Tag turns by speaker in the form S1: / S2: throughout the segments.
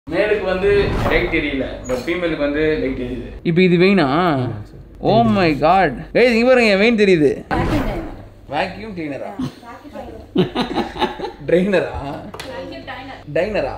S1: மேலுக்கு வந்து லைட் தெரியல பட் ஃபீமேலுக்கு வந்து லைட் தெரியுது இப்போ இது வெயினா ஓ மை காட் ஏய் இங்க பாருங்க என் வெயின் தெரியுது வேக்யூம் கிளீனரா ட்ரைனரா டைனரா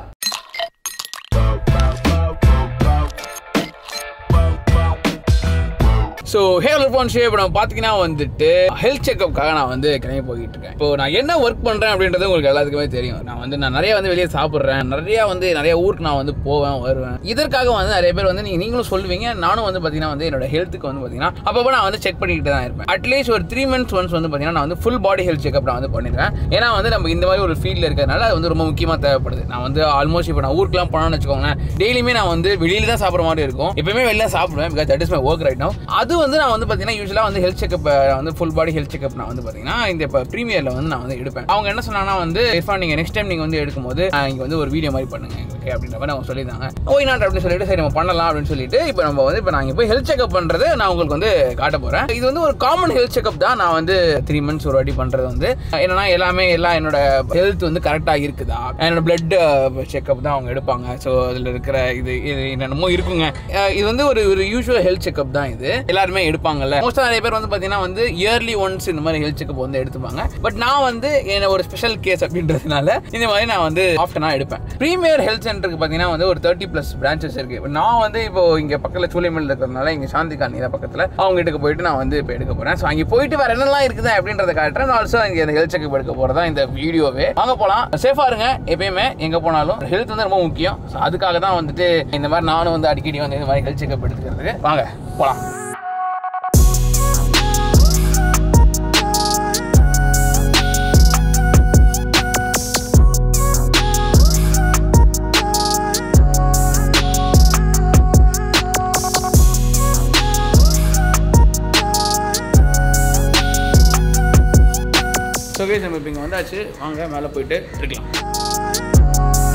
S1: ஸோ ஹேல் ஃபோன் ஷே இப்போ நம்ம பார்த்தீங்கன்னா வந்துட்டு ஹெல்த் செக்அப்காக நான் வந்து கிளம்பி போய்கிட்டு இருக்கேன் இப்போ நான் என்ன ஒர்க் பண்ணுறேன் அப்படின்றது உங்களுக்கு எல்லாத்துக்குமே தெரியும் நான் வந்து நான் நிறைய வந்து வெளியே சாப்பிட்றேன் நிறைய வந்து நிறைய ஊருக்கு நான் வந்து போவேன் வருவேன் இதற்காக வந்து நிறைய பேர் வந்து நீங்கள் நீங்களும் சொல்லுவீங்க நானும் வந்து பார்த்தீங்கன்னா வந்து என்னோட ஹெல்த்துக்கு வந்து பார்த்தீங்கன்னா அப்பப்போ நான் வந்து செக் பண்ணிக்கிட்டு தான் இருப்பேன் அட்லீஸ்ட் ஒரு த்ரீ மந்த்ஸ் ஒன்ஸ் வந்து பார்த்தீங்கன்னா நான் வந்து ஃபுல் பாடி ஹெல்த் செக்அப் நான் வந்து பண்ணிடுறேன் ஏன்னா வந்து நம்ம இந்த மாதிரி ஒரு ஃபீல்டில் இருக்கிறதுனால அது வந்து ரொம்ப முக்கியமாக தேவைப்படுது நான் வந்து ஆல்மோஸ்ட் இப்போ நான் ஊருக்குலாம் போனோம்னு வச்சுக்கோங்களேன் டெய்லியுமே நான் வந்து வெளியில தான் சாப்பிட்ற மாதிரி இருக்கும் எப்பவுமே வெளில சாப்பிடுவேன் because that is my work right no அது வந்து நான் வந்து பார்த்தீங்கன்னா யூஸ்வலாக வந்து ஹெல்த் செக்அப் வந்து ஃபுல் பாடி ஹெல்த் செக்அப் நான் வந்து பார்த்தீங்கன்னா இந்த இப்போ ப்ரீமியரில் வந்து நான் வந்து எடுப்பேன் அவங்க என்ன சொன்னாங்கன்னா வந்து இர்ஃபான் நீங்கள் நெக்ஸ்ட் டைம் நீங்கள் வந்து எடுக்கும்போது இங்கே வந்து ஒரு வீடியோ மாதிரி பண்ணுங்க எங்களுக்கு அப்படின்ற மாதிரி அவங்க சொல்லியிருந்தாங்க ஓய் நாட் அப்படின்னு சொல்லிட்டு சரி நம்ம பண்ணலாம் அப்படின்னு சொல்லிட்டு இப்போ நம்ம வந்து இப்போ நாங்கள் போய் ஹெல்த் செக்அப் பண்ணுறது நான் உங்களுக்கு வந்து காட்ட போகிறேன் இது வந்து ஒரு காமன் ஹெல்த் செக்அப் தான் நான் வந்து த்ரீ மந்த்ஸ் ஒரு வாட்டி பண்ணுறது வந்து என்னன்னா எல்லாமே எல்லாம் என்னோட ஹெல்த் வந்து கரெக்டாக இருக்குதா என்னோட பிளட் செக்அப் தான் அவங்க எடுப்பாங்க ஸோ அதில் இருக்கிற இது இது என்னென்னமோ இருக்குங்க அஹ் இது வந்து ஒரு ஒரு யூஸ்வல் ஹெல்த் செக்அப் தான் இது எல்லாருமே எடுப்பாங்கல்ல மோஸ்ட்டாக நிறைய பேர் வந்து பார்த்தீங்கன்னா வந்து இயர்லி ஒன்ஸ் இந்த மாதிரி ஹெல்த் செக்அப் வந்து எடுத்துப்பாங்க பட் நான் வந்து என்ன ஒரு ஸ்பெஷல் கேஸ் அப்படின்றதுனால இந்த மாதிரி நான் வந்து ஆஃப்டனாக எடுப்பேன் ப்ரீமியர் ஹெல்த் சென்டருக்கு பார்த்தீங்கன்னா வந்து ஒரு தேர்ட்டி ப்ளஸ் பிரான்ச்சஸ் இருக்கு இப்ப நான் வந்து இப்போ இங்கே பக்கத்தில் சூளைமல் இருக்கிறதுனால இங்கே சாந்தி காந்தி பக்கத்தில் அவங்க வீட்டுக்கு போயிட்டு நான் வந்து இப்போ எடுக்க போகிறேன் ஸோ அங்கே போயிட்டு வேற என்னெல்லாம் இருக்குது அப்படின்றத காட்டுறேன் ஆல்சோ இங்கே இந்த ஹெல்த் செக்அப் எடுக்க போகிறதா இந்த வீடியோவே வாங்க போகலாம் சேஃபாக இருங்க எப்பயுமே எங்கே போனாலும் ஹெல்த் வந்து ரொம்ப முக்கியம் ஸோ அதுக்காக தான் வந்துட்டு இந்த மாதிரி நானும் வந்து அடிக்கடி வந்து இந்த மாதிரி ஹெல்த் செக்அப் எடுத்துக்கிறதுக்கு வாங்க போகலாம் ஸோ கேஸ் நம்ம இப்போ இங்கே வந்தாச்சு வாங்க மேலே போயிட்டு இருக்கலாம்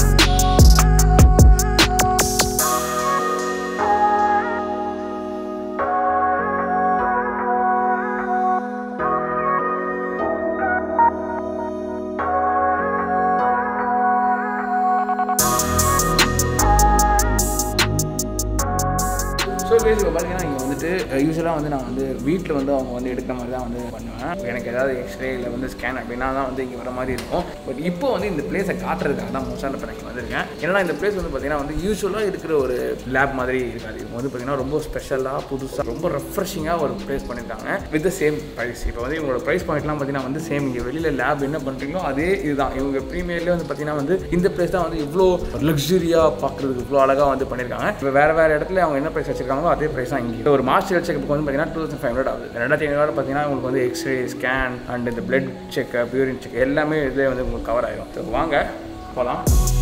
S1: ஸோ பேஸ் இப்போ பார்த்தீங்கன்னா இங்கே வந்துட்டு யூஸ்வலாக வந்து நான் வந்து வீட்டில் வந்து அவங்க வந்து எடுக்கிற மாதிரி தான் வந்து பண்ணுவேன் எனக்கு ஏதாவது எக்ஸ்ரே இல்லை வந்து ஸ்கேன் அப்படின்னா தான் வந்து இங்கே வர மாதிரி இருக்கும் பட் இப்போ வந்து இந்த பிளேஸை காட்டுறதுக்காக தான் மோஸ்ட்டாக இப்போ நான் இங்கே வந்திருக்கேன் ஏன்னா இந்த பிளேஸ் வந்து பார்த்தீங்கன்னா வந்து யூஸ்வலாக இருக்கிற ஒரு லேப் மாதிரி இருக்காது இது வந்து பார்த்தீங்கன்னா ரொம்ப ஸ்பெஷலாக புதுசாக ரொம்ப ரெஃப்ரெஷிங்காக ஒரு ப்ளேஸ் பண்ணியிருக்காங்க வித் த சேம் ப்ரைஸ் இப்போ வந்து இவங்களோட ப்ரைஸ் பாயிண்ட்லாம் பார்த்தீங்கன்னா வந்து சேம் இங்கே வெளியில் லேப் என்ன பண்ணுறீங்களோ அதே இதுதான் இவங்க ப்ரீமியர்லேயே வந்து பார்த்தீங்கன்னா வந்து இந்த பிளேஸ் தான் வந்து இவ்வளோ லக்ஸுரியாக பார்க்குறதுக்கு இவ்வளோ அழகாக வந்து பண்ணியிருக்காங்க இப்போ வேறு வேறு இடத்துல அவங்க என்ன ப்ரைஸ் வச்சிருக்காங்களோ அதே ப்ரைஸ் தான் இங்கே ஒரு மாஸ்டர் ஹெல்த் செக்அப் வந்து பார்த்தீங்கன்னா டூ தௌசண்ட் ஃபைவ் ஹண்ட்ரட் ஆகுது ரெண்டாயிரத்தி ஐநூறு பார்த்தீங்கன்னா உங்களுக்கு வந்து எக்ஸ்ரே ஸ்கேன் அண்ட் இந்த பிளட் செக்அப் யூரின் செக் எல்லாமே இதிலே வந்து உங்களுக்கு கவர் ஆயிரும் ஸோ வாங்க போகலாம்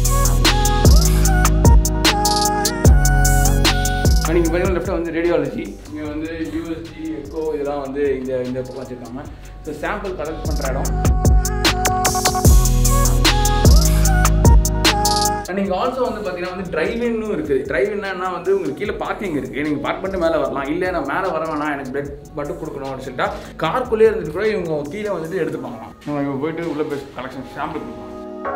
S1: நீங்கள் பார்த்தீங்கன்னா லெஃப்ட்டில் வந்து ரேடியாலஜி இங்கே வந்து யூஎஸ்ஜி எக்கோ இதெல்லாம் வந்து இந்த இந்த பக்கம் வச்சுருக்காங்க ஸோ சாம்பிள் கலெக்ட் பண்ணுற இடம் நீங்கள் ஆல்சோ வந்து பார்த்தீங்கன்னா வந்து டிரைவின்னும் இருக்குது டிரைவின்னா வந்து உங்களுக்கு கீழே பார்க்கிங் இருக்குது நீங்கள் பார்க் பண்ணிட்டு மேலே வரலாம் இல்லை நான் மேலே வர வேணாம் எனக்கு பிளட் மட்டும் கொடுக்கணும் அப்படின்னு சொல்லிட்டா கார்க்குள்ளே இருந்துட்டு கூட இவங்க கீழே வந்துட்டு எடுத்துப்பாங்களாம் இவங்க போயிட்டு உள்ள போய் கலெக்ஷன் சாம்பிள் கொடுக்கலாம்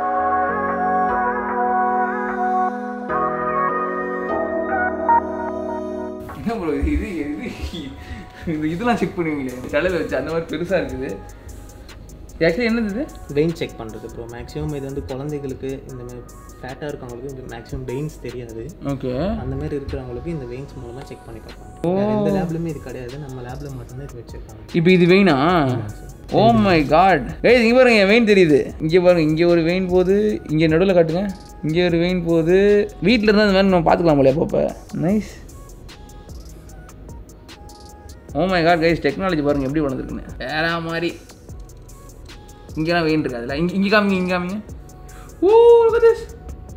S1: என்ன ப்ரோ இது இது இது இது இதெல்லாம் செக் பண்ணுவீங்களே தலையில் வச்சு அந்த மாதிரி பெருசாக இருக்குது ஆக்சுவலி என்னது இது
S2: வெயின் செக் பண்ணுறது ப்ரோ மேக்ஸிமம் இது வந்து குழந்தைகளுக்கு இந்த மாதிரி ஃபேட்டாக இருக்கவங்களுக்கு இந்த மேக்ஸிமம் வெயின்ஸ் தெரியாது
S1: ஓகே
S2: அந்த மாதிரி இருக்கிறவங்களுக்கு இந்த வெயின்ஸ் மூலமாக செக் பண்ணி பார்ப்பாங்க வேற எந்த லேப்லையுமே இது கிடையாது நம்ம லேப்ல மட்டும்தான் இது வச்சிருக்காங்க
S1: இப்போ இது வெயினா ஓ மை காட் ஏய் இங்கே பாருங்க என் வெயின் தெரியுது இங்கே பாருங்க இங்கே ஒரு வெயின் போகுது இங்கே நடுவில் காட்டுங்க இங்கே ஒரு வெயின் போகுது வீட்டில் இருந்தால் இந்த மாதிரி நம்ம பார்த்துக்கலாம் போல அப்பப்போ nice oh my God guys technology பாருங்க எப்படி வளர்ந்துருக்குன்னு வேற மாதிரி இங்கெல்லாம் வெயின் இருக்காதுல்ல இங்கே இங்கே காமிங்க இங்கே காமிங்க oh look at this.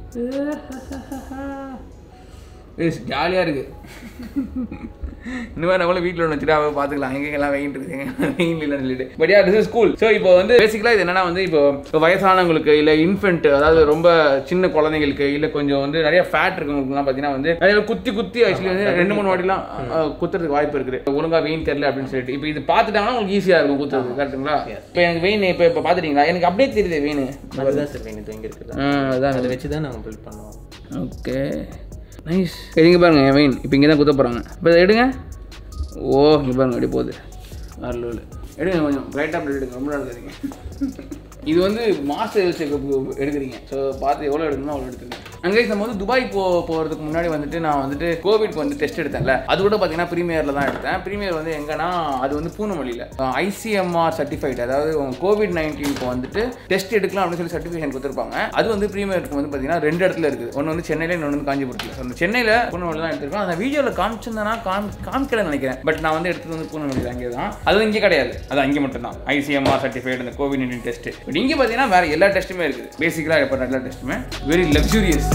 S1: Yes ஜாலியாக இருக்குது இந்த மாதிரி நம்மளும் வீட்டில் ஒன்று வச்சுட்டு அவ பார்த்துக்கலாம் எங்கெங்கெல்லாம் வெயின் இருக்குது எங்க வெயின் இல்லைன்னு சொல்லிட்டு but ya this is school so இப்போ வந்து பேசிக்கலாக இது என்னன்னா வந்து இப்போ இப்போ வயசானவங்களுக்கு இல்லை இன்ஃபென்ட் அதாவது ரொம்ப சின்ன குழந்தைங்களுக்கு இல்லை கொஞ்சம் வந்து நிறைய ஃபேட் இருக்கவங்களுக்குலாம் பார்த்தீங்கன்னா வந்து நிறைய குத்தி குத்தி ஆக்சுவலி வந்து ரெண்டு மூணு வாட்டிலாம் அஹ், குத்துறதுக்கு வாய்ப்பு இருக்குது ஒழுங்கா வெயின் தெரியல அப்படின்னு சொல்லிட்டு இப்போ இது பார்த்துட்டாங்கன்னா உங்களுக்கு ஈஸியாக இருக்கும் குத்துறது கரெக்ட்டுங்களா இப்போ எனக்கு வெயின் இப்போ இப்போ பார்த்துட்டீங்களா எனக்கு அப்படியே தெரியுது வெயின்
S2: அதுதான் சார் வெயின் இது எங்கே இருக்குது
S1: அதான்
S2: அதை வச்சு தான் நாங்கள் பில்ட் பண்ணுவோம்
S1: ஓகே நைஸ் இங்கே பாருங்க என் வெயின் இப்போ இங்கே தான் குத்த போகிறாங்க இப்போ இதை எடுங்க ஓ இங்கே பாருங்க அப்படி போகுது நல்ல எடுங்க கொஞ்சம் லைட்டாக எடுங்க ரொம்ப நாள் எடுங்க இது வந்து மாஸ்டர் செக்கப் எடுக்கிறீங்க ஸோ பார்த்து எவ்வளோ எடுக்கணுமோ அவ்வளோ எடுத்துங்க அங்கே நம்ம வந்து துபாய் போ போகிறதுக்கு முன்னாடி வந்துட்டு நான் வந்துட்டு கோவிட்க்கு வந்து டெஸ்ட் எடுத்தேன்ல அது கூட பார்த்தீங்கன்னா ப்ரீமியரில் தான் எடுத்தேன் ப்ரீமியர் வந்து எங்கன்னா அது வந்து பூனமல்லியில் ஐசிஎம்ஆர் சர்டிஃபைட் அதாவது கோவிட் நைன்டீனுக்கு வந்துட்டு டெஸ்ட் எடுக்கலாம் அப்படின்னு சொல்லி சர்டிஃபிகேஷன் கொடுத்துருப்பாங்க அது வந்து ப்ரீமியருக்கு வந்து பார்த்தீங்கன்னா ரெண்டு இடத்துல இருக்குது ஒன்று வந்து சென்னையில் இன்னொன்று வந்து காஞ்சிபுரத்தில் அந்த சென்னையில் பூனமல்லி தான் எடுத்திருக்கோம் அந்த வீடியோவில் காமிச்சிருந்தேன்னா காம் காமிக்கலன்னு நினைக்கிறேன் பட் நான் வந்து எடுத்துட்டு வந்து பூனமல்லி அங்கே தான் அது இங்கே கிடையாது அது அங்கே மட்டும்தான் ஐசிஎம்ஆர் சர்டிஃபைட் இந்த கோவிட் நைன்டீன் டெஸ்ட் பட் இங்கே பார்த்தீங்கன்னா வேறு எல்லா டெஸ்ட்டுமே இருக்குது பேசிக்கலாக இப்போ எல்லா டெஸ்ட்டுமே வெரி லக்ஸூரியஸ்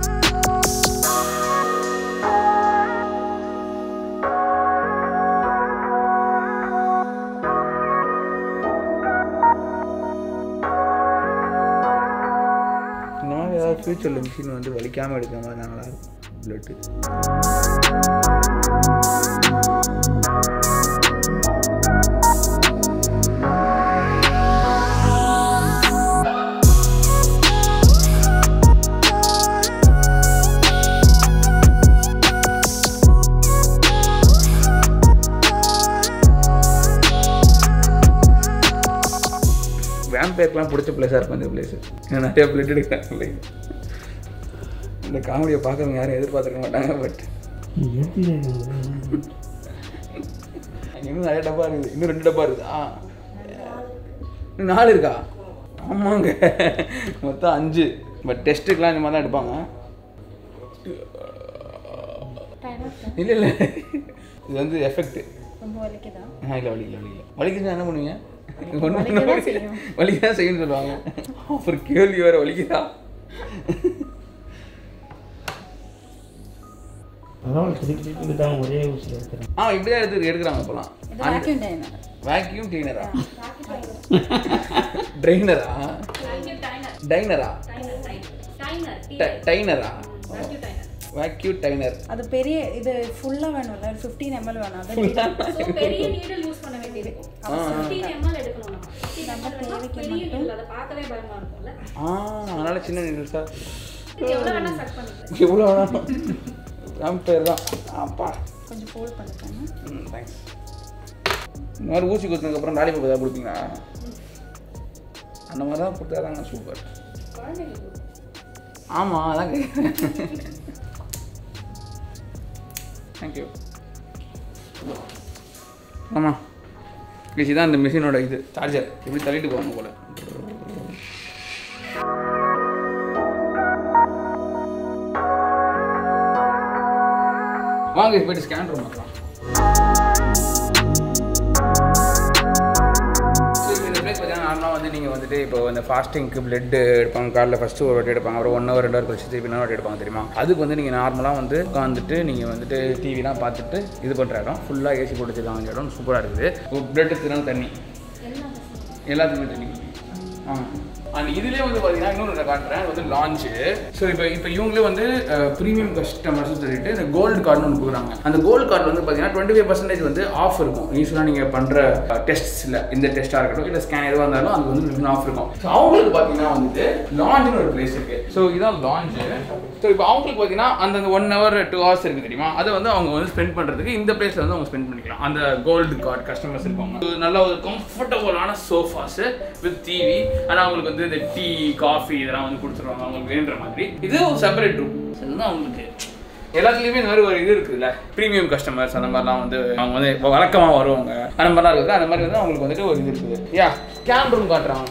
S1: இந்த மாதிரி ஏதாவது ஃபியூச்சரில் மிஷின் வந்து வலிக்காமல் எடுக்கிற மாதிரி நல்லா இருக்கும் பிளட்டு வேம்பேர்க்கெலாம் பிடிச்ச பிளேஸாக இருக்கும் இந்த பிளேஸு நான் நிறைய பிளட் எடுக்கிறேன் இல்லை இந்த காமெடியை பார்க்குறவங்க யாரும் எதிர்பார்த்துக்க மாட்டாங்க பட் இன்னும் நிறைய டப்பா இருக்குது இன்னும் ரெண்டு டப்பா இருக்குது ஆ இன்னும் நாலு இருக்கா ஆமாங்க மொத்தம் அஞ்சு பட் டெஸ்ட்டுக்கெலாம் இந்த மாதிரி தான் எடுப்பாங்க இல்லை இல்லை இது வந்து எஃபெக்ட்
S3: ரொம்ப வலிக்குதா
S1: ஆ இல்லை வலிக்கல வலிக்கல வலிக்குதுன்னா என்ன பண்ணுவீங்க ஒன்றும் பண்ண முடியாது வலிக்க தான் செய்யணும்னு சொல்லுவாங்க அப்புறம் கேள்வி வேறு வலிக்குதா
S4: பரவாயில்ல திருப்பி திருப்பி தான் ஒரே ஊசியில் எடுக்கிறேன்
S1: ஆ இப்படி தான் எடுத்து எடுக்கிறாங்க இப்போலாம்
S3: இது வேக்யூம் டைனர்
S1: வேக்யூம் ட்ரெயினரா ட்ரெயினரா டைனரா டைனரா வேக்யூ டைனர்
S3: அது பெரிய இது ஃபுல்லா வேணும்ல ஃபிஃப்டீன் எம்எல் வேணும் அது
S5: So, பெரிய நீடில் யூஸ் பண்ண வேண்டியிருக்கும் ஃபிஃப்டீன் எம்எல் எடுக்கணும் நம்ம ஃபிஃப்டீன் எம்எல் பெரிய நீடில் அதை பார்க்கவே பயமா இருக்கும்ல
S1: ஆ அதனால சின்ன நீடல் சார்
S5: எவ்வளோ வேணா செட் பண்ணிக்கலாம்
S1: எவ்வளோ வேணாம் வேம்பேர் தான் அப்பா
S3: கொஞ்சம் ஃபோல்ட் பண்ணிட்டாங்க
S1: ம் தேங்க்ஸ் இந்த மாதிரி ஊசி குத்துனதுக்கப்புறம் லாலிபாப் ஏதாவது கொடுப்பீங்களா அந்த மாதிரி தான் கொடுத்தாதாங்க சூப்பர் ஆமாம் அதான் கேட்குறேன் தேங்க்யூ ஆமாம் இதுதான் இந்த மிஷினோட இது சார்ஜர் எப்படி தள்ளிட்டு போவாங்க போல வாங்க இது போயிட்டு ஸ்கேன் ரூம் பார்க்கலாம் இந்த பிளேஸ் பார்த்தீங்கன்னா நார்மலாக வந்து நீங்கள் வந்துட்டு இப்போ இந்த ஃபாஸ்டிங்க்கு பிளட் எடுப்பாங்க காலைல ஃபஸ்ட்டு ஒரு வாட்டி எடுப்பாங்க அப்புறம் ஒன் ஹவர் ரெண்டு ஹவர் கழிச்சு திருப்பி இன்னொரு வாட்டி எடுப்பாங்க தெரியுமா அதுக்கு வந்து நீங்கள் நார்மலாக வந்து உட்காந்துட்டு நீங்கள் வந்துட்டு டிவிலாம் பார்த்துட்டு இது பண்ணுற இடம் ஃபுல்லாக ஏசி போட்டு வச்சிருக்காங்க இந்த இடம் சூப்பராக இருக்குது பிளட் எடுத்துனாலும் தண்ணி எல்லாத்துக்குமே தண்ணி ஆ அண்ட் இதுலேயே வந்து பார்த்தீங்கன்னா இன்னொரு நான் காட்டுறேன் இது வந்து லான்ச்சு ஸோ இப்போ இப்போ இவங்களே வந்து ப்ரீமியம் கஸ்டமர்ஸ் சொல்லிட்டு இந்த கோல்டு கார்டுன்னு ஒன்று கொடுக்குறாங்க அந்த கோல்டு கார்டு வந்து பார்த்தீங்கன்னா டுவெண்ட்டி ஃபைவ் பர்சன்டேஜ் வந்து ஆஃப் இருக்கும் யூஸ்வலாக நீங்கள் பண்ணுற டெஸ்ட்ஸில் இந்த டெஸ்ட்டாக இருக்கட்டும் இல்லை ஸ்கேன் எதுவாக இருந்தாலும் அது வந்து ஆஃப் இருக்கும் ஸோ அவங்களுக்கு பார்த்தீங்கன்னா வந்துட்டு லான்ச்னு ஒரு பிளேஸ் இருக்குது ஸோ இதான் லான்ச்சு ஸோ இப்போ அவங்களுக்கு பார்த்தீங்கன்னா அந்த ஒன் ஹவர் டூ ஹவர்ஸ் இருக்குது தெரியுமா அதை வந்து அவங்க வந்து ஸ்பெண்ட் பண்ணுறதுக்கு இந்த பிளேஸில் வந்து அவங்க ஸ்பெண்ட் பண்ணிக்கலாம் அந்த கோல்டு கார்டு கஸ்டமர்ஸ் இருப்பாங்க இது நல்ல ஒரு கம்ஃபர்டபுளான சோஃபாஸு வித் டிவி ஆனால் அவங்களுக்கு வந்து இந்த டீ காஃபி இதெல்லாம் வந்து கொடுத்துருவாங்க அவங்களுக்கு வேணுன்ற மாதிரி இது ஒரு செப்பரேட் ரூம் இதுதான் அவங்களுக்கு எல்லாத்துலேயுமே இந்த மாதிரி ஒரு இது இருக்குல்ல ப்ரீமியம் கஸ்டமர்ஸ் அந்த மாதிரிலாம் வந்து அவங்க வந்து வழக்கமாக வருவாங்க அந்த மாதிரிலாம் இருக்குது அந்த மாதிரி வந்து அவங்களுக்கு வந்துட்டு ஒரு இது இருக்குது யா ஸ்கேன் ரூம் காட்டுறாங்க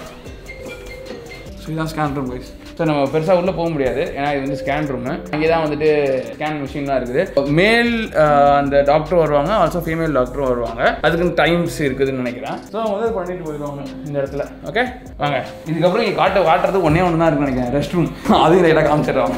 S1: ஸோ இதுதான் ஸ்கேன் ரூம் கைஸ் ஸோ நம்ம பெருசாக உள்ளே போக முடியாது ஏன்னா இது வந்து ஸ்கேன் ரூமு அங்கே தான் வந்துட்டு ஸ்கேன் மிஷின்லாம் இருக்குது மேல் அந்த டாக்டர் வருவாங்க ஆல்சோ ஃபீமேல் டாக்டரும் வருவாங்க அதுக்குன்னு டைம்ஸ் இருக்குதுன்னு நினைக்கிறேன் ஸோ அவங்க வந்து பண்ணிட்டு போயிடுவாங்க இந்த இடத்துல ஓகே வாங்க இதுக்கப்புறம் இங்கே காட்ட காட்டுறது ஒன்றே ஒன்று தான் இருக்குன்னு நினைக்கிறேன் ரெஸ்ட் ரூம் அதையும் லைட்டாக காமிச்சிடுறாங்க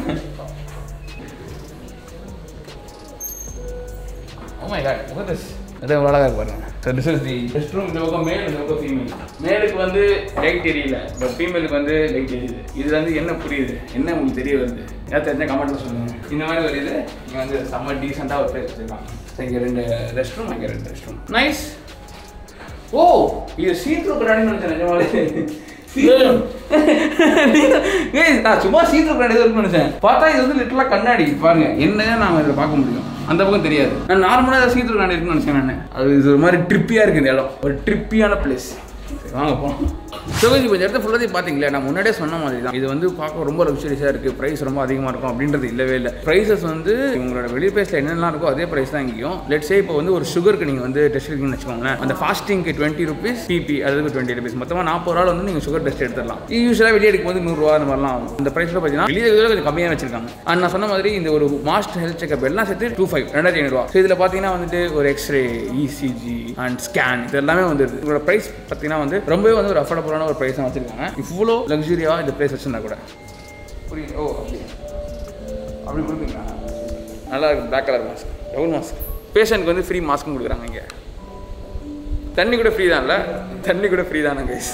S1: Oh my god, look at this. அது எவ்வளோ அழகாக இருக்கு பாருங்க so this is the rest room இந்த பக்கம் மேல் இந்த பக்கம் ஃபீமேல் மேலுக்கு வந்து லைட் தெரியல பட் ஃபீமேலுக்கு வந்து லைட் தெரியுது இதுல வந்து என்ன புரியுது என்ன உங்களுக்கு தெரிய வருது ஏதாவது தெரிஞ்ச கமெண்ட்ல சொல்லுங்க இந்த மாதிரி ஒரு இது இங்கே வந்து செம்ம டீசெண்டாக ஒரு பிளேஸ் வச்சுருக்காங்க ஸோ இங்கே ரெண்டு ரெஸ்ட் ரூம் இங்கே ரெண்டு ரெஸ்ட் ரூம் நைஸ் ஓ இது சீ த்ரூ கண்ணாடின்னு நினச்சேன் நிஜமாலே ஏய் நான் சும்மா சீட்டு கண்ணாடி இருக்குன்னு நினைச்சேன் பார்த்தா இது வந்து லிட்டரலாக கண்ணாடி பாருங்க என்ன நாம இதில் பார்க்க முடியும் அந்த பக்கம் தெரியாது நான் நார்மலாக ஏதாவது சீட்டு கண்ணாடி இருக்குன்னு நினைச்சேன் நான் அது இது ஒரு மாதிரி ட்ரிப்பியாக இருக்கு இந்த இடம் ஒரு ட்ரிப்பியான பிளேஸ் வாங்க போகலாம் ஸோ இப்போ இந்த இடத்த ஃபுல்லாத்தையும் பார்த்தீங்களா நான் முன்னாடியே சொன்ன மாதிரி தான் இது வந்து பார்க்க ரொம்ப லக்ஸரிஸாக இருக்குது ப்ரைஸ் ரொம்ப அதிகமாக இருக்கும் அப்படின்றது இல்லவே இல்லை ப்ரைஸஸ் வந்து உங்களோட வெளி பிளேஸில் என்னெல்லாம் இருக்கோ அதே ப்ரைஸ் தான் இங்கேயும் லெட் சே இப்போ வந்து ஒரு சுகருக்கு நீங்கள் வந்து டெஸ்ட் எடுக்கணும்னு வச்சுக்கோங்களேன் அந்த ஃபாஸ்டிங்க்கு டுவெண்ட்டி ருபீஸ் பிபி அதுக்கு டுவெண்ட்டி ருபீஸ் மொத்தமாக நாற்பது ரூபா வந்து நீங்கள் சுகர் டெஸ்ட் எடுத்துடலாம் யூஸ்வலாக வெளியே எடுக்கும்போது நூறுரூவா அந்த மாதிரிலாம் ஆகும் இந்த ப்ரைஸில் பார்த்தீங்கன்னா வெளியே இருக்கிறத கொஞ்சம் கம்மியாக வச்சிருக்காங்க அண்ட் நான் சொன்ன மாதிரி இந்த ஒரு மாஸ்டர் ஹெல்த் செக்அப் எல்லாம் சேர்த்து டூ ஃபைவ் ரெண்டாயிரத்தி ஐநூறுவா ஸோ இதில் பார்த்தீங்கன்னா வந்துட்டு ஒரு எக்ஸ்ரே இசிஜி அண்ட் ஸ்கேன் இது எல்லாமே வந்துருது இதோட ப்ரைஸ் பார்த்தீங்கன்னா வந்து ரொம்பவே வந்து ஒரு அஃபோர்டபுளான ஒரு ப்ரைஸ் தான் வச்சிருக்காங்க இவ்வளோ லக்ஸுரியாக இந்த ப்ளேஸ் வச்சிருந்தா கூட புரியுது ஓ அப்படி அப்படி கொடுப்பீங்களா நல்லா இருக்கு பிளாக் கலர் மாஸ்க் எவ்வளோ மாஸ்க் பேஷண்ட்க்கு வந்து ஃப்ரீ மாஸ்க்கும் கொடுக்குறாங்க இங்கே தண்ணி கூட ஃப்ரீ தான்ல தண்ணி கூட ஃப்ரீ தானே கைஸ்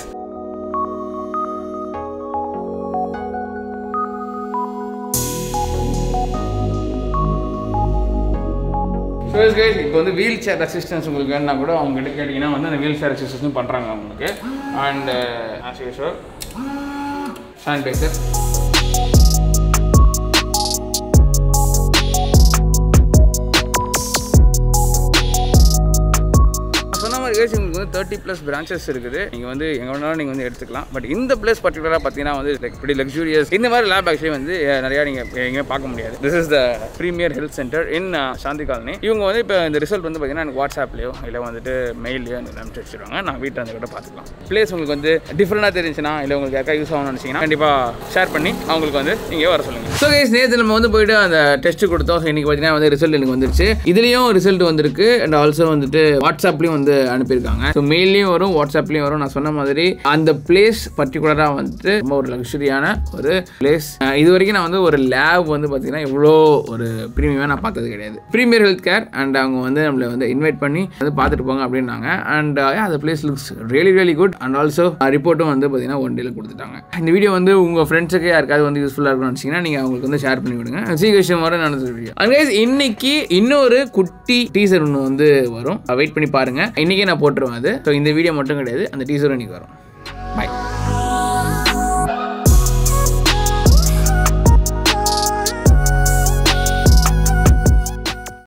S1: ஸோ கைஸ் இப்போ வந்து வீல் சேர் அசிஸ்டன்ஸ் உங்களுக்கு வேணும்னா கூட அவங்க கிட்ட கேட்டிங்கன்னா வந்து அந்த வீல் சேர் அசிஸ்டன்ஸும் பண்ணுறாங்க அவங்களுக்கு அண்ட் ஆஸ் யூஷுவல் சானிடைசர் சொன்ன மாதிரி guys, உங்களுக்கு வந்து தேர்ட்டி ப்ளஸ் பிரான்ச்சஸ் இருக்குது நீங்கள் வந்து எங்கே வேணாலும் நீங்கள் வந்து எடுத்துக்கலாம் பட் இந்த பிளேஸ் பர்டிகுலராக பார்த்தீங்கன்னா வந்து லைக் இப்படி லக்ஸூரியஸ் இந்த மாதிரி லேப் ஆக்சுவலி வந்து அஹ், நிறையா நீங்கள் எங்கேயும் பார்க்க முடியாது this is the premier health centre in Shanti Colony இவங்க வந்து இப்போ இந்த ரிசல்ட் வந்து பார்த்தீங்கன்னா எனக்கு வாட்ஸ்அப்லேயோ இல்லை வந்துட்டு மெயிலையோ எனக்கு அனுப்பிச்சு வச்சிருவாங்க நான் வீட்டில் வந்து கூட பார்த்துக்கலாம் பிளேஸ் உங்களுக்கு வந்து டிஃப்ரெண்டாக தெரிஞ்சுன்னா இல்லை உங்களுக்கு யாருக்கா யூஸ் ஆகணும்னு நினச்சிங்கன்னா கண்டிப்பாக ஷேர் பண்ணி அவங்களுக்கு வந்து இங்கே வர சொல்லுங்கள் ஸோ கைஸ் நேற்று நம்ம வந்து போயிட்டு அந்த டெஸ்ட் கொடுத்தோம் ஸோ இன்றைக்கி பார்த்தீங்கன்னா வந்து ரிசல்ட் எனக்கு வந்துருச்சு இதுலேயும் ரிசல்ட் வந்திருக்கு அண்ட் ஆல்சோ வந்துட்டு வாட்ஸ்அப்லேயும் வந்து அனுப்பியிருக்காங்க ஸோ மெயிலையும் வரும் வாட்ஸ்அப்லேயும் வரும் நான் சொன்ன மாதிரி அந்த பிளேஸ் பர்டிகுலராக வந்துட்டு ரொம்ப ஒரு லக்ஸுரியான ஒரு பிளேஸ் இது வரைக்கும் நான் வந்து ஒரு லேப் வந்து பார்த்தீங்கன்னா இவ்வளோ ஒரு ப்ரீமியமாக நான் பார்த்தது கிடையாது ப்ரீமியர் ஹெல்த் கேர் அண்ட் அவங்க வந்து நம்மளை வந்து இன்வைட் பண்ணி வந்து பார்த்துட்டு போங்க அப்படின்னாங்க அண்ட் அந்த place looks really really good and also ரிப்போர்ட்டும் வந்து பார்த்தீங்கன்னா ஒன் டேல கொடுத்துட்டாங்க இந்த வீடியோ வந்து உங்கள் ஃப்ரெண்ட்ஸுக்கு யாருக்காவது வந்து யூஸ்ஃபுல்லாக இருக்கும்னு நினச்சிங்கன்னா நீங்கள் அவங்களுக்கு வந்து ஷேர் பண்ணி விடுங்க சீக்கிரம் வர நடந்த வீடியோ அண்ட் guys, இன்னைக்கு இன்னொரு குட்டி டீசர் ஒன்று வந்து வரும் வெயிட் பண்ணி பாருங்க இன்னைக்கே நான் போட்டுருவேன் அது ஸோ இந்த வீடியோ மட்டும் கிடையாது அந்த டீசரும் இன்னைக்கு வரும்